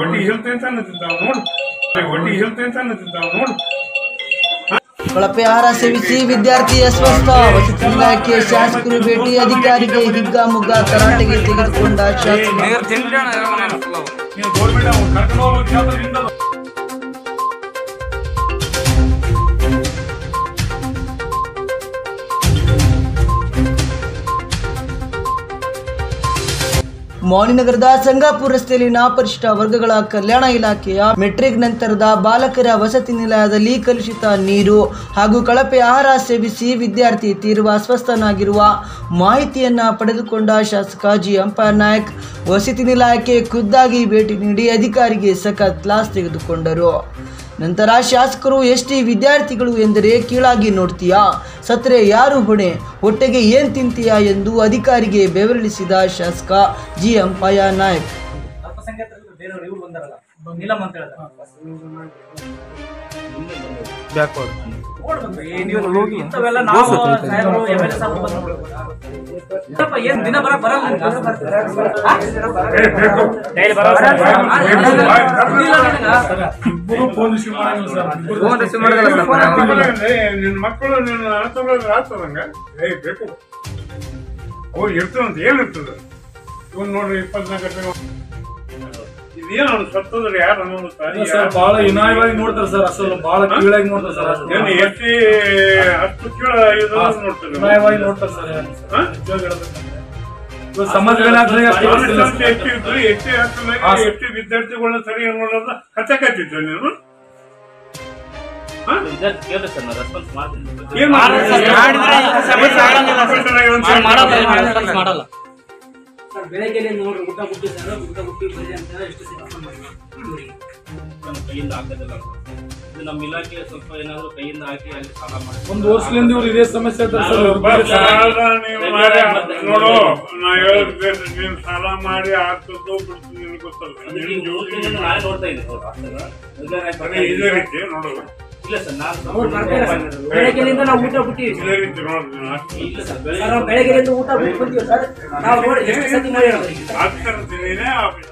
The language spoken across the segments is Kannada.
ಒಟ್ಟಿ ಹೇಳ್ತೇನೆ ಅಂತ ಅನ್ನತ್ತಿದ್ದಾವ ನೋಡು ಒಟ್ಟಿ ಹೇಳ್ತೇನೆ ಅಂತ ಅನ್ನತ್ತಿದ್ದಾವ ನೋಡು ಕಳಪೆ ಆಹಾರ ಸೇವಿಸಿ ವಿದ್ಯಾರ್ಥಿ ಅಸ್ವಸ್ಥ ವಸತಿ ಇಲಾಖೆ ಶಾಸಕರು ಭೇಟಿ ಅಧಿಕಾರಿಗೆ ಹಿಗ್ಗಾಮುಗ್ಗಾ ತರಾಟೆಗೆ ತೆಗೆದುಕೊಂಡ ಶಾಸಕ ನೀನು ಗೌರ್ಮೆಂಟ್ ಅವ್ನು ಕರ್ಕೊಂಡು ಹೋಗ್ಬೇಕು ಜಾತ್ರೆಯಿಂದ ಮೌನಿನಗರದ ಸಂಗಾಪುರ ರಸ್ತೆಯಲ್ಲಿನ ಪರಿಶಿಷ್ಟ ವರ್ಗಗಳ ಕಲ್ಯಾಣ ಇಲಾಖೆಯ ಮೆಟ್ರಿಕ್ ನಂತರದ ಬಾಲಕರ ವಸತಿ ನಿಲಯದಲ್ಲಿ ಕಲುಷಿತ ನೀರು ಹಾಗೂ ಕಳಪೆ ಆಹಾರ ಸೇವಿಸಿ ವಿದ್ಯಾರ್ಥಿ ತೀವ್ರ ಅಸ್ವಸ್ಥನಾಗಿರುವ ಮಾಹಿತಿಯನ್ನ ಪಡೆದುಕೊಂಡ ಶಾಸಕ ಜಿ ಅಂಪೈರ್ ನಾಯಕ್ ವಸತಿ ನಿಲಯಕ್ಕೆ ಖುದ್ದಾಗಿ ಭೇಟಿ ನೀಡಿ ಅಧಿಕಾರಿಗೆ ಸಖತ್ ಕ್ಲಾಸ್ ತೆಗೆದುಕೊಂಡರು ನಂತರ ಶಾಸಕರು ಎಷ್ಟಿ ವಿದ್ಯಾರ್ಥಿಗಳು ಎಂದರೆ ಕೀಳಾಗಿ ನೋಡ್ತೀಯಾ ಸತ್ರೆ ಯಾರು ಹೊಣೆ ಹೊಟ್ಟೆಗೆ ಏನ್ ತಿಂತೀಯಾ ಎಂದು ಅಧಿಕಾರಿಗೆ ಬೆವರಿಳಿಸಿದ ಶಾಸಕ ಜಿ ಅಂಪಯ್ಯ ನಾಯಕ್ ಅಲ್ಪಸಂಖ್ಯಾತರಲ್ಲಿ ಬೇರೆಯವರು ಇವ್ರು ಬಂದಾರಲ್ಲ ನೀಲಮ್ ಅಂತ ಹೇಳಿದ್ರೆ ನೋಡ್ಬೇಕು ಈ ನೀವು ಇಂಥವೆಲ್ಲ ನಾವು ಸಾಹೇಬರು ಎಮ್ ಎಲ್ ಎ ಸಾಹೇಬರು ಬಂದು ನೋಡ್ಬೇಕು. ಏನ್ ದಿನ ಬರ ಬರಲ್ಲ ನಿಮ್ಗೆ? ಹಾ? ಏ, ಬೇಕು. ಡೈಲಿ ಬರಲ್ಲ ಸರ್. ಹಾ? ಇಲ್ಲ ನನಗ. ಇಬ್ಬರು ಫೋನ್ ರಿಸೀವ್ ಮಾಡಂಗಿಲ್ಲ ಸರ್. ಇಬ್ಬರು ಏ, ನಿನ್ನ ಮಕ್ಕಳು ನಿನ್ನ ಅನುಸರಣೆ ಆಗ್ತದಂಗ ಏ ಬೇಕು ಅವು ಇರ್ತದಂತ ಏನಿರ್ತದೆ ಇವನ್ ನೋಡ್ರಿ ಇಪ್ಪತ್ನಾಲ್ಕು ಗಂಟೆ ಇದೇನು ಅವ್ನು ಸತ್ತದ್ರೆ ಯಾರು ಅನ್ನೋದು ತಾನೇ ಸರ್ ಬಹಳ ಇನಾಯವಾಗಿ ನೋಡ್ತಾರೆ ಸರ್ ಅಸಲು ಬಹಳ ಕೀಳಾಗಿ ನೋಡ್ತಾರೆ ಸರ್ ಅಷ್ಟು ಏನು ಎತ್ತಿ ಹತ್ತು ಕೀಳ ಇದು ನೋಡ್ತಾರೆ ಇನಾಯವಾಗಿ ನೋಡ್ತಾರೆ ಸರ್ ಹಾ? ನಿಜವಾಗಿ ಹೇಳ್ಬೇಕಂದ್ರೆ. ಇವಾಗ ಸಮಾಜದಲ್ಲಿ ಆದ್ರೆ ಅಷ್ಟು ಗೊತ್ತಿಲ್ಲ ಎಷ್ಟು ಸರ್. ಎತ್ತಿ ಇದ್ದು ಎತ್ತಿ ಹಾಕಿದಾಗ ಹಾ, ಸರ್. ಎತ್ತಿ ವಿದ್ಯಾರ್ಥಿಗಳನ್ನ ಸರಿ ನೋಡೋದ ಕಚ್ಚಕತ್ತಿದ್ದ ನೀನು ಹಾ? ಏನ್ ಮಾಡಲ್ಲ ಸರ್ ಬೆಳಗ್ಗೆ ನೋಡ್ರಿ ಊಟ ಬುಟ್ಟಿ ಸರ್ ಊಟ ಬುಟ್ಟಿ ಬರಿ ಅಂತ ಎಷ್ಟು ಇವರಿಗೆ ಕೈಯಿಂದ ಹಾಕೋದಿಲ್ಲ ಇದು ನಮ್ಮ ಇಲಾಖೆ ಸ್ವಲ್ಪ ಏನಾದ್ರು ಕೈಯಿಂದ ಹಾಕಿ ಅಲ್ಲಿ ಸಾಲ ಮಾಡಿ ಒಂದು ವರ್ಷದಿಂದ ಇವ್ರು ಇದೇ ಸಮಸ್ಯೆ ಇದ್ದಾರೆ ಸರ್ ಇವ್ರು ಬಾ, ಬೇರೆ ಸರ್. ಸಾಲ ನೀವು ಮಾಡಿ ನೋಡು ನಾ ಹೇಳೋದು ನೀನ್ ಸಾಲ ಮಾಡಿ ಆಗ್ತದೋ ಬಿಡ್ತದೆ ನಿನಗೆ ಗೊತ್ತಲ್ಲ ಅದಕ್ಕೆ ನಿನ್ ಈ ಮೂರು ಜೀವನ ತಿಂಗಳು ನಾನೇ ನೋಡ್ತಾ ಇದ್ದೀನಿ ನೋಡು ಅಷ್ಟೇನಾ? ಮೊದ್ಲನೇ ಆಯ್ತು ಅದೇ ಇದೇ ರೀತಿ ನೋಡು ಇಲ್ಲ ಸರ್ ನಾನು ಅವ್ರು ಬರ್ತಾರೆ ಸರ್. ಬೆಳಗ್ಗೆಯಿಂದ ನಾವು ಊಟ ಬಿಟ್ಟಿವಿ ಇದೇ ರೀತಿ ನೋಡು ನೀನು ಅಷ್ಟು ಇಲ್ಲ ಸರ್ ಸರ್ ಬೆಳಿಗ್ಗೆ ನಾವು ಬೆಳಗ್ಗೆಯಿಂದ ಊಟ ಬಿಟ್ಟು ಬಂದಿವಿ ಸರ್ ನಾವು ನೋಡಿ ಎಷ್ಟು ಸತಿ ಮಾಡಿ ಹೇಳಿದ್ವಿ. ಆಗ್ತಿರ್ತೀನೇ ಆಫೀಸ್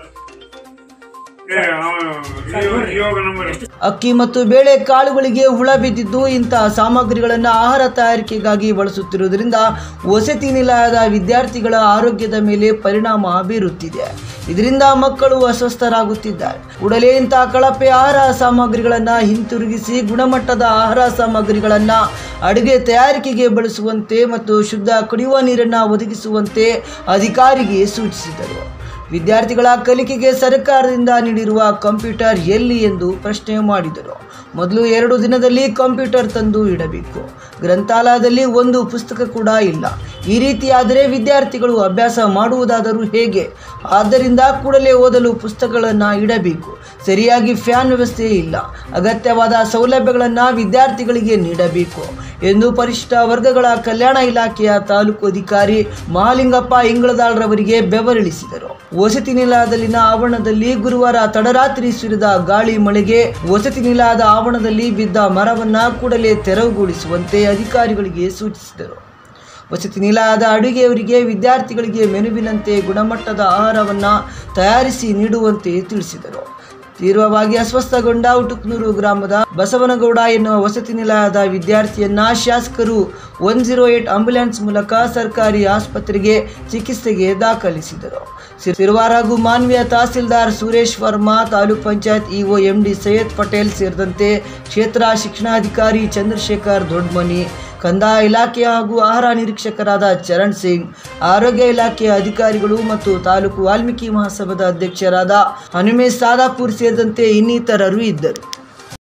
ಏ ಅವ ಯೋಗ ನಂಬರ್ ಅಕ್ಕಿ ಮತ್ತು ಬೇಳೆ ಕಾಳುಗಳಿಗೆ ಹುಳ ಬಿದ್ದಿದ್ದು ಇಂತಹ ಸಾಮಗ್ರಿಗಳನ್ನು ಆಹಾರ ತಯಾರಿಕೆಗಾಗಿ ಬಳಸುತ್ತಿರುವುದರಿಂದ ವಸತಿ ನಿಲಯದ ವಿದ್ಯಾರ್ಥಿಗಳ ಆರೋಗ್ಯದ ಮೇಲೆ ಪರಿಣಾಮ ಬೀರುತ್ತಿದೆ ಇದರಿಂದ ಮಕ್ಕಳು ಅಸ್ವಸ್ಥರಾಗುತ್ತಿದ್ದಾರೆ ಕೂಡಲೇ ಇಂತಹ ಕಳಪೆ ಆಹಾರ ಸಾಮಗ್ರಿಗಳನ್ನು ಹಿಂತಿರುಗಿಸಿ ಗುಣಮಟ್ಟದ ಆಹಾರ ಸಾಮಗ್ರಿಗಳನ್ನು ಅಡುಗೆ ತಯಾರಿಕೆಗೆ ಬಳಸುವಂತೆ ಮತ್ತು ಶುದ್ಧ ಕುಡಿಯುವ ನೀರನ್ನು ಒದಗಿಸುವಂತೆ ಅಧಿಕಾರಿಗೆ ಸೂಚಿಸಿದರು ವಿದ್ಯಾರ್ಥಿಗಳ ಕಲಿಕೆಗೆ ಸರ್ಕಾರದಿಂದ ನೀಡಿರುವ ಕಂಪ್ಯೂಟರ್ ಎಲ್ಲಿ ಎಂದು ಪ್ರಶ್ನೆ ಮಾಡಿದರು ಮೊದಲು ಎರಡು ದಿನದಲ್ಲಿ ಕಂಪ್ಯೂಟರ್ ತಂದು ಇಡಬೇಕು ಗ್ರಂಥಾಲಯದಲ್ಲಿ ಒಂದು ಪುಸ್ತಕ ಕೂಡ ಇಲ್ಲ ಈ ರೀತಿಯಾದರೆ ವಿದ್ಯಾರ್ಥಿಗಳು ಅಭ್ಯಾಸ ಮಾಡುವುದಾದರೂ ಹೇಗೆ ಆದ್ದರಿಂದ ಕೂಡಲೇ ಓದಲು ಪುಸ್ತಕಗಳನ್ನು ಇಡಬೇಕು ಸರಿಯಾಗಿ ಫ್ಯಾನ್ ವ್ಯವಸ್ಥೆ ಇಲ್ಲ ಅಗತ್ಯವಾದ ಸೌಲಭ್ಯಗಳನ್ನು ವಿದ್ಯಾರ್ಥಿಗಳಿಗೆ ನೀಡಬೇಕು ಎಂದು ಪರಿಶಿಷ್ಟ ವರ್ಗಗಳ ಕಲ್ಯಾಣ ಇಲಾಖೆಯ ತಾಲೂಕು ಅಧಿಕಾರಿ ಮಹಾಲಿಂಗಪ್ಪ ಇಂಗಳದಾಳ್ರವರಿಗೆ ಬೆವರಿಳಿಸಿದರು ವಸತಿ ನಿಲಯದಲ್ಲಿನ ಆವರಣದಲ್ಲಿ ಗುರುವಾರ ತಡರಾತ್ರಿ ಸುರಿದ ಗಾಳಿ ಮಳೆಗೆ ವಸತಿ ನಿಲಯದ ಆವರಣದಲ್ಲಿ ಬಿದ್ದ ಮರವನ್ನ ಕೂಡಲೇ ತೆರವುಗೊಳಿಸುವಂತೆ ಅಧಿಕಾರಿಗಳಿಗೆ ಸೂಚಿಸಿದರು ವಸತಿ ನಿಲಯದ ಅಡುಗೆಯವರಿಗೆ ವಿದ್ಯಾರ್ಥಿಗಳಿಗೆ ಮೆನುವಿನಂತೆ ಗುಣಮಟ್ಟದ ಆಹಾರವನ್ನು ತಯಾರಿಸಿ ನೀಡುವಂತೆ ತಿಳಿಸಿದರು ತೀವ್ರವಾಗಿ ಅಸ್ವಸ್ಥಗೊಂಡ ಉಟುಕ್ನೂರು ಗ್ರಾಮದ ಬಸವನಗೌಡ ಎನ್ನುವ ವಸತಿ ನಿಲಯದ ವಿದ್ಯಾರ್ಥಿಯನ್ನ ಶಾಸಕರು ಒನ್ ಜೀರೋ ಏಟ್ ಆಂಬ್ಯುಲೆನ್ಸ್ ಮೂಲಕ ಸರ್ಕಾರಿ ಆಸ್ಪತ್ರೆಗೆ ಚಿಕಿತ್ಸೆಗೆ ದಾಖಲಿಸಿದರು ಸಿರುವಾರ ಹಾಗೂ ಮಾನ್ವಿಯ ತಹಸೀಲ್ದಾರ್ ಸುರೇಶ್ ವರ್ಮಾ ತಾಲೂಕ್ ಪಂಚಾಯತ್ ಇಒ ಎಂಡಿ ಸೈಯದ್ ಪಟೇಲ್ ಸೇರಿದಂತೆ ಕ್ಷೇತ್ರ ಶಿಕ್ಷಣಾಧಿಕಾರಿ ಚಂದ್ರಶೇಖರ್ ದೊಡ್ಮನಿ ಕಂದಾಯ ಇಲಾಖೆ ಹಾಗೂ ಆಹಾರ ನಿರೀಕ್ಷಕರಾದ ಚರಣ್ ಸಿಂಗ್ ಆರೋಗ್ಯ ಇಲಾಖೆಯ ಅಧಿಕಾರಿಗಳು ಮತ್ತು ತಾಲೂಕು ವಾಲ್ಮೀಕಿ ಮಹಾಸಭಾದ ಅಧ್ಯಕ್ಷರಾದ ಹನುಮೇಶ್ ಸಾದಾಪುರ್ ಸೇರಿದಂತೆ ಇನ್ನಿತರರು ಇದ್ದರು